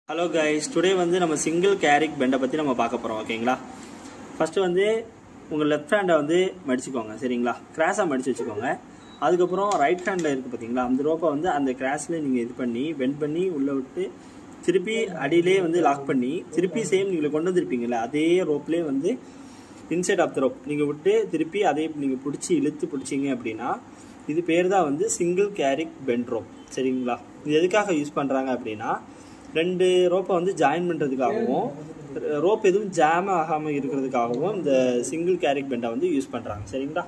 hello guys today வந்து நம்ம single Garrick பெண்டை பற்றி நம்ம பார்க்க போகிறோம் ஓகேங்களா ஃபஸ்ட்டு வந்து உங்கள் லெஃப்ட் ஹேண்டை வந்து மடிச்சுக்கோங்க சரிங்களா கிராஸாக மடிச்சு வச்சுக்கோங்க அதுக்கப்புறம் ரைட் ஹேண்டில் இருக்குது பார்த்தீங்களா அந்த ரோப்பை வந்து அந்த கிராஸில் நீங்கள் இது பண்ணி பெண்ட் பண்ணி உள்ளே விட்டு திருப்பி அடியிலே வந்து லாக் பண்ணி திருப்பி சேம் நீங்கள் கொண்டு வந்திருப்பீங்கல்ல அதே ரோப்லேயே வந்து இன்சைட் ஆஃப் த ரோப் நீங்கள் விட்டு திருப்பி அதே நீங்கள் பிடிச்சி இழுத்து பிடிச்சிங்க அப்படின்னா இது பேர் தான் வந்து சிங்கிள் கேரிக் பெண்ட் ரோப் சரிங்களா இது எதுக்காக யூஸ் பண்ணுறாங்க அப்படின்னா ரெண்டு ரோப்பை வந்து ஜாயின் பண்ணுறதுக்காகவும் ரோப் எதுவும் ஜாம் ஆகாமல் இருக்கிறதுக்காகவும் இந்த சிங்கிள் கேரிக் பெண்டை வந்து யூஸ் பண்ணுறாங்க சரிங்களா